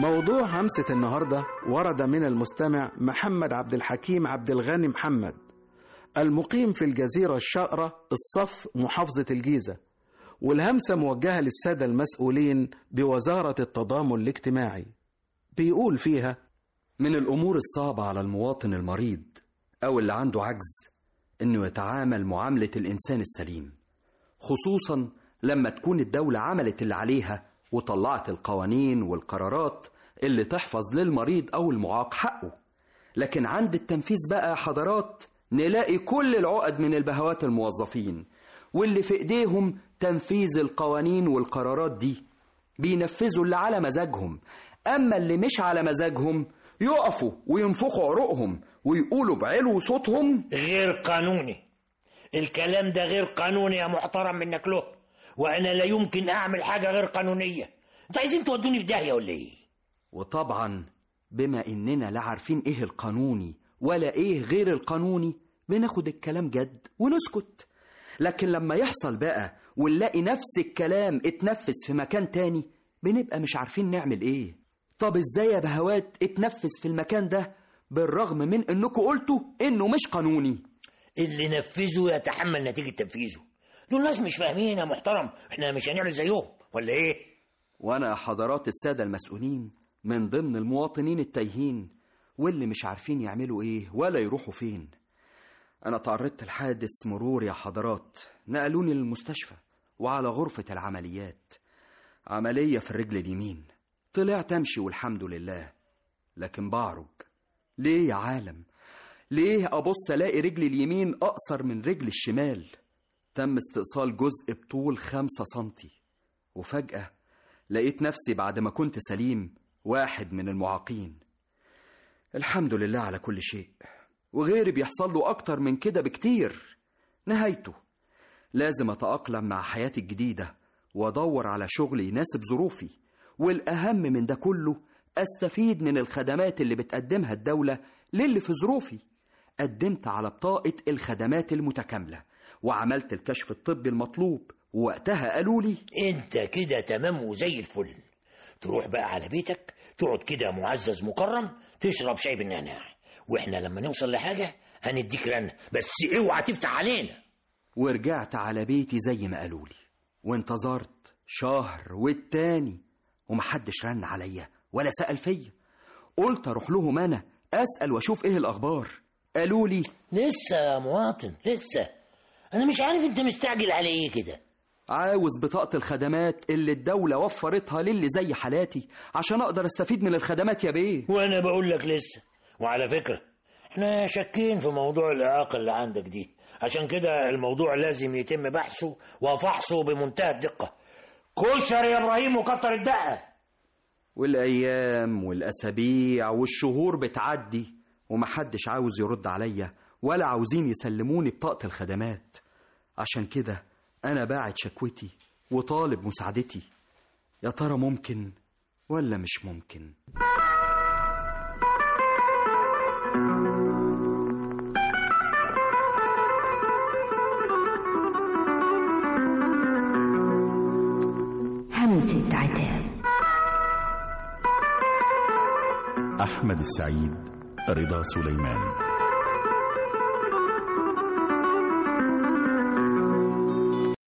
موضوع همسة النهاردة ورد من المستمع محمد عبد الحكيم عبد الغني محمد المقيم في الجزيرة الشاقرة الصف محافظة الجيزة والهمسة موجهة للسادة المسؤولين بوزارة التضامن الاجتماعي بيقول فيها من الأمور الصعبة على المواطن المريض أو اللي عنده عجز إنه يتعامل معاملة الإنسان السليم خصوصا لما تكون الدولة عملت اللي عليها وطلعت القوانين والقرارات اللي تحفظ للمريض أو المعاق حقه لكن عند التنفيذ بقى يا حضرات نلاقي كل العقد من البهوات الموظفين واللي في ايديهم تنفيذ القوانين والقرارات دي بينفذوا اللي على مزاجهم اما اللي مش على مزاجهم يقفوا وينفخوا عروقهم ويقولوا بعلو صوتهم غير قانوني الكلام ده غير قانوني يا محترم منك له وانا لا يمكن اعمل حاجه غير قانونيه انتوا عايزين تودوني في داهيه ولا ايه وطبعا بما اننا لا عارفين ايه القانوني ولا ايه غير القانوني بناخد الكلام جد ونسكت لكن لما يحصل بقى ونلاقي نفس الكلام اتنفذ في مكان تاني بنبقى مش عارفين نعمل ايه طب ازاي يا بهوات اتنفذ في المكان ده بالرغم من انكم قلتوا انه مش قانوني اللي نفذه يتحمل نتيجه تنفيذه دول ناس مش فاهمين يا محترم احنا مش هنعمل زيهم ولا ايه وانا يا حضرات السادة المسؤولين من ضمن المواطنين التايهين واللي مش عارفين يعملوا ايه ولا يروحوا فين انا تعرضت لحادث مرور يا حضرات نقلوني للمستشفى وعلى غرفة العمليات عملية في الرجل اليمين طلعت امشي والحمد لله لكن بعرج ليه يا عالم ليه ابص الاقي رجلي اليمين اقصر من رجل الشمال تم استئصال جزء بطول خمسة سنتي وفجأة لقيت نفسي بعد ما كنت سليم واحد من المعاقين الحمد لله على كل شيء وغيري بيحصل له أكتر من كده بكتير نهايته لازم أتأقلم مع حياتي الجديدة وأدور على شغل يناسب ظروفي والأهم من ده كله أستفيد من الخدمات اللي بتقدمها الدولة للي في ظروفي قدمت على بطاقة الخدمات المتكاملة وعملت الكشف الطبي المطلوب ووقتها قالوا لي انت كده تمام وزي الفل تروح بقى على بيتك تقعد كده معزز مكرم تشرب شاي بالنعناع واحنا لما نوصل لحاجه هنديك رنه بس اوعى تفتح علينا ورجعت على بيتي زي ما قالوا لي وانتظرت شهر والتاني ومحدش رن عليا ولا سأل فيا قلت اروح لهم انا اسأل واشوف ايه الاخبار قالوا لي لسه يا مواطن لسه انا مش عارف انت مستعجل على ايه كده عاوز بطاقة الخدمات اللي الدولة وفرتها للي زي حالاتي عشان أقدر أستفيد من الخدمات يا بيه وانا بقول لك لسه وعلى فكره احنا شاكين في موضوع الاعاقه اللي عندك دي عشان كده الموضوع لازم يتم بحثه وفحصه بمنتهى الدقه كشر يا ابراهيم وكتر الدقه والأيام والأسابيع والشهور بتعدي ومحدش عاوز يرد عليا ولا عاوزين يسلموني بطاقة الخدمات عشان كده أنا باعت شكوتي وطالب مساعدتي يا ترى ممكن ولا مش ممكن همسة عتاب أحمد السعيد رضا سليمان